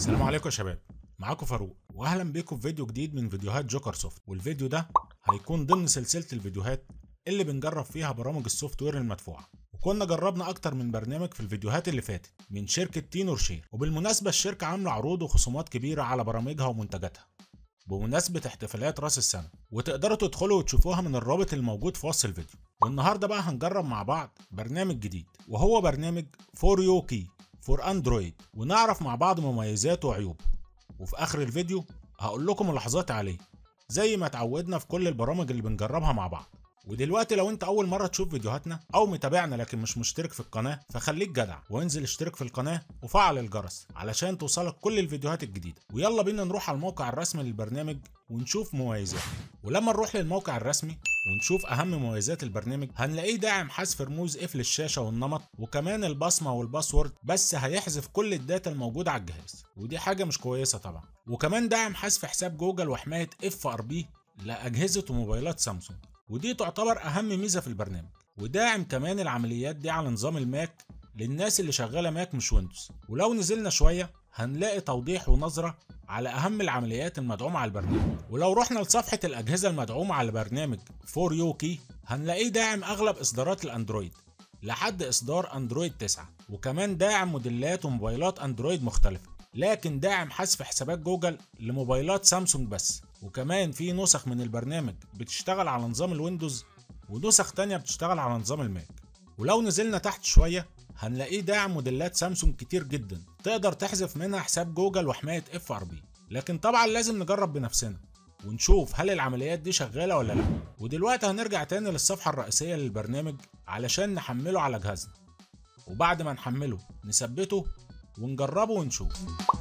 السلام عليكم يا شباب معاكم فاروق واهلا بيكم في فيديو جديد من فيديوهات جوكر سوفت والفيديو ده هيكون ضمن سلسله الفيديوهات اللي بنجرب فيها برامج السوفت وير المدفوعه وكنا جربنا اكتر من برنامج في الفيديوهات اللي فاتت من شركه تينور شير وبالمناسبه الشركه عامله عروض وخصومات كبيره على برامجها ومنتجاتها بمناسبة احتفالات راس السنة وتقدروا تدخلوا وتشوفوها من الرابط الموجود في وصف الفيديو والنهاردة بقى هنجرب مع بعض برنامج جديد وهو برنامج فور يو كي فور اندرويد ونعرف مع بعض مميزاته وعيوبه وفي اخر الفيديو هقول لكم ملاحظاتي عليه زي ما اتعودنا في كل البرامج اللي بنجربها مع بعض ودلوقتي لو انت اول مره تشوف فيديوهاتنا او متابعنا لكن مش مشترك في القناه فخليك جدع وانزل اشترك في القناه وفعل الجرس علشان توصلك كل الفيديوهات الجديده ويلا بينا نروح على الموقع الرسمي للبرنامج ونشوف مميزاته ولما نروح للموقع الرسمي ونشوف اهم مميزات البرنامج هنلاقيه داعم حذف رموز قفل الشاشه والنمط وكمان البصمه والباسورد بس هيحذف كل الداتا الموجوده على الجهاز ودي حاجه مش كويسه طبعا وكمان داعم حذف حساب جوجل وحمايه اف ار بي لاجهزه وموبايلات سامسونج ودي تعتبر اهم ميزه في البرنامج وداعم كمان العمليات دي على نظام الماك للناس اللي شغاله ماك مش ويندوز ولو نزلنا شويه هنلاقي توضيح ونظره على اهم العمليات المدعومه على البرنامج ولو رحنا لصفحه الاجهزه المدعومه على البرنامج فور يو كي هنلاقيه داعم اغلب اصدارات الاندرويد لحد اصدار اندرويد 9 وكمان داعم موديلات وموبايلات اندرويد مختلفه لكن داعم حذف حسابات جوجل لموبايلات سامسونج بس وكمان في نسخ من البرنامج بتشتغل على نظام الويندوز ونسخ تانية بتشتغل على نظام الماك ولو نزلنا تحت شوية هنلاقيه داعم موديلات سامسونج كتير جدا تقدر تحذف منها حساب جوجل وحماية اف ار بي لكن طبعا لازم نجرب بنفسنا ونشوف هل العمليات دي شغالة ولا لا ودلوقتي هنرجع تاني للصفحة الرئيسية للبرنامج علشان نحمله على جهازنا وبعد ما نحمله نثبته ونجربه ونشوف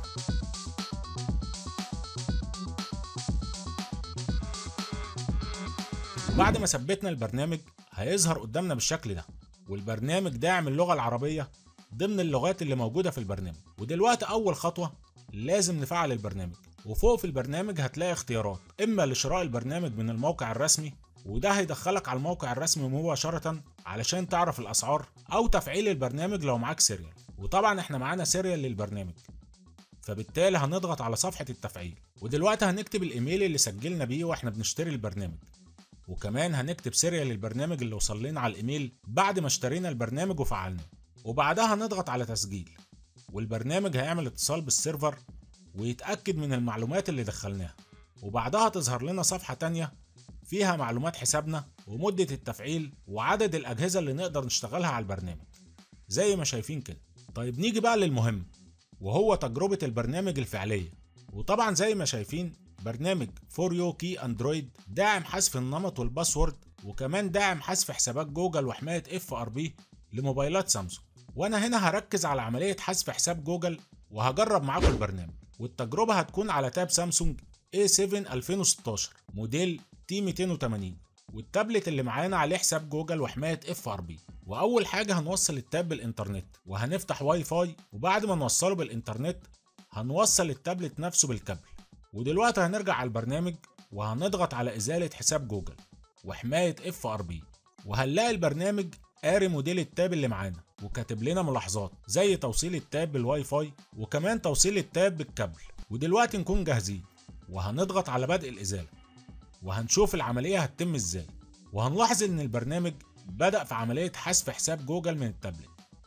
بعد ما ثبتنا البرنامج هيظهر قدامنا بالشكل ده والبرنامج داعم اللغة العربية ضمن اللغات اللي موجودة في البرنامج ودلوقتي أول خطوة لازم نفعل البرنامج وفوق في البرنامج هتلاقي اختيارات إما لشراء البرنامج من الموقع الرسمي وده هيدخلك على الموقع الرسمي مباشرة علشان تعرف الأسعار أو تفعيل البرنامج لو معاك سيريال وطبعا احنا معانا سيريال للبرنامج فبالتالي هنضغط على صفحة التفعيل ودلوقتي هنكتب الإيميل اللي سجلنا بيه واحنا بنشتري البرنامج وكمان هنكتب سيريال البرنامج اللي وصل لنا على الايميل بعد ما اشترينا البرنامج وفعلناه وبعدها هنضغط على تسجيل والبرنامج هيعمل اتصال بالسيرفر ويتأكد من المعلومات اللي دخلناها وبعدها تظهر لنا صفحة تانية فيها معلومات حسابنا ومدة التفعيل وعدد الأجهزة اللي نقدر نشتغلها على البرنامج زي ما شايفين كده طيب نيجي بقى للمهم وهو تجربة البرنامج الفعلية وطبعا زي ما شايفين برنامج فور يو كي اندرويد داعم حذف النمط والباسورد وكمان داعم حذف حسابات جوجل وحمايه اف ار بي لموبايلات سامسونج وانا هنا هركز على عمليه حذف حساب جوجل وهجرب معاكم البرنامج والتجربه هتكون على تاب سامسونج A7 2016 موديل تي 280 والتابلت اللي معانا عليه حساب جوجل وحمايه اف ار بي واول حاجه هنوصل التاب بالانترنت وهنفتح واي فاي وبعد ما نوصله بالانترنت هنوصل التابلت نفسه بالكابل ودلوقتي هنرجع على البرنامج وهنضغط على إزالة حساب جوجل وحماية اف ار بي وهنلاقي البرنامج قاري موديل التاب اللي معانا وكاتب لنا ملاحظات زي توصيل التاب بالواي فاي وكمان توصيل التاب بالكابل ودلوقتي نكون جاهزين وهنضغط على بدء الإزالة وهنشوف العملية هتتم ازاي وهنلاحظ ان البرنامج بدأ في عملية حذف حساب جوجل من التابلت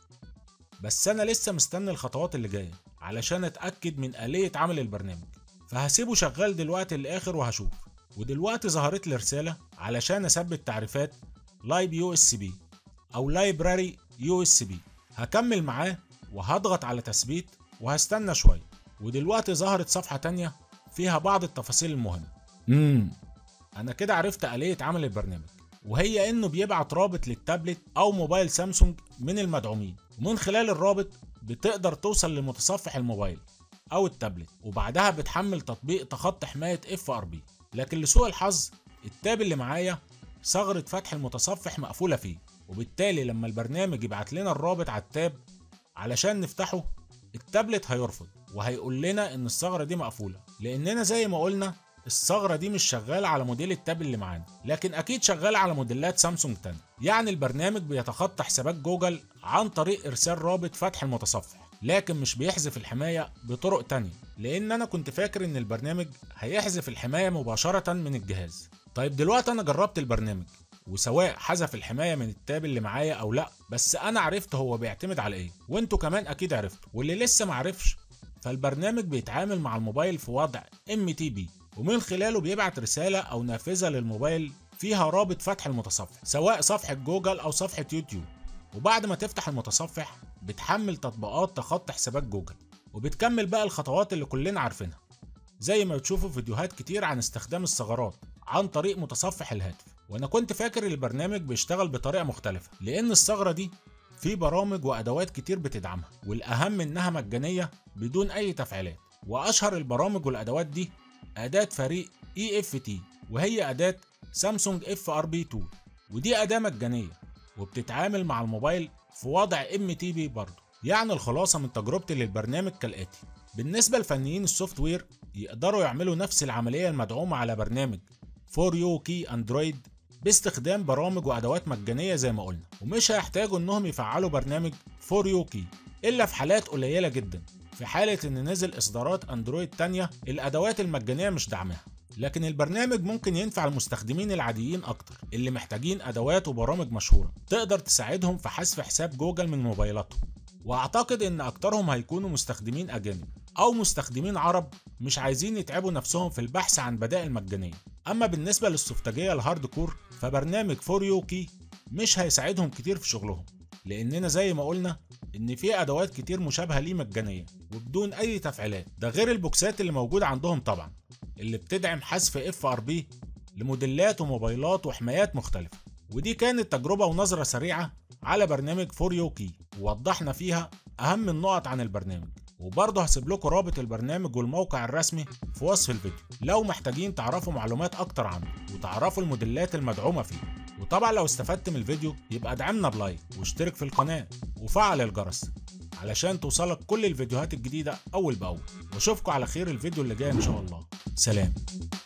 بس انا لسه مستني الخطوات اللي جاية علشان اتأكد من آلية عمل البرنامج فهسيبه شغال دلوقتي للاخر وهشوف ودلوقتي ظهرت لي رساله علشان اثبت تعريفات لايب يو اس بي او لايبراري يو اس بي هكمل معاه وهضغط على تثبيت وهستنى شويه ودلوقتي ظهرت صفحه تانية فيها بعض التفاصيل المهمه امم انا كده عرفت آلية عمل البرنامج وهي انه بيبعت رابط للتابلت او موبايل سامسونج من المدعومين ومن خلال الرابط بتقدر توصل لمتصفح الموبايل او التابلت وبعدها بتحمل تطبيق تخطي حمايه اف ار بي لكن لسوء الحظ التاب اللي معايا ثغره فتح المتصفح مقفوله فيه وبالتالي لما البرنامج يبعت لنا الرابط على التاب علشان نفتحه التابلت هيرفض وهيقول لنا ان الثغره دي مقفوله لاننا زي ما قلنا الثغرة دي مش شغالة على موديل التاب اللي معانا لكن أكيد شغالة على موديلات سامسونج تانية يعني البرنامج بيتخطى حسابات جوجل عن طريق إرسال رابط فتح المتصفح لكن مش بيحذف الحماية بطرق تانية لان انا كنت فاكر ان البرنامج هيحذف الحماية مباشرة من الجهاز طيب دلوقتي انا جربت البرنامج وسواء حذف الحماية من التاب اللي معايا او لا بس انا عرفت هو بيعتمد على ايه وانتوا كمان اكيد عرفتوا واللي لسه معرفش فالبرنامج بيتعامل مع الموبايل في وضع MTB ومن خلاله بيبعت رسالة او نافذة للموبايل فيها رابط فتح المتصفح سواء صفحة جوجل او صفحة يوتيوب وبعد ما تفتح المتصفح بتحمل تطبيقات تخطي حسابات جوجل وبتكمل بقى الخطوات اللي كلنا عارفينها زي ما بتشوفوا فيديوهات كتير عن استخدام الثغرات عن طريق متصفح الهاتف وانا كنت فاكر البرنامج بيشتغل بطريقه مختلفه لان الثغره دي في برامج وادوات كتير بتدعمها والاهم انها مجانيه بدون اي تفعيلات واشهر البرامج والادوات دي اداه فريق اي اف تي وهي اداه سامسونج اف ار بي 2 ودي اداه مجانيه وبتتعامل مع الموبايل في وضع ام تي بي برضه يعني الخلاصه من تجربتي للبرنامج كالاتي بالنسبه لفنيين السوفت وير يقدروا يعملوا نفس العمليه المدعومه على برنامج فور يو كي اندرويد باستخدام برامج وادوات مجانيه زي ما قلنا ومش هيحتاجوا انهم يفعلوا برنامج فور يو كي الا في حالات قليله جدا في حاله ان نزل اصدارات اندرويد تانية الادوات المجانيه مش دعمها لكن البرنامج ممكن ينفع المستخدمين العاديين اكتر اللي محتاجين ادوات وبرامج مشهوره تقدر تساعدهم في حذف حساب جوجل من موبايلاتهم واعتقد ان اكترهم هيكونوا مستخدمين اجانب او مستخدمين عرب مش عايزين يتعبوا نفسهم في البحث عن بدائل مجانيه اما بالنسبه للسفتجيه الهارد كور فبرنامج فور يو كي مش هيساعدهم كتير في شغلهم لاننا زي ما قلنا ان في ادوات كتير مشابهه ليه مجانيه وبدون اي تفعيلات ده غير البوكسات اللي موجوده عندهم طبعا اللي بتدعم حذف اف ار بي لموديلات وموبايلات وحمايات مختلفه ودي كانت تجربه ونظره سريعه على برنامج فور يو كي ووضحنا فيها اهم النقط عن البرنامج وبرضه هسيب لكم رابط البرنامج والموقع الرسمي في وصف الفيديو لو محتاجين تعرفوا معلومات اكتر عنه وتعرفوا الموديلات المدعومه فيه وطبعا لو استفدت من الفيديو يبقى ادعمنا بلايك واشترك في القناه وفعل الجرس علشان توصلك كل الفيديوهات الجديده اول باول واشوفكم على خير الفيديو اللي جاي ان شاء الله سلام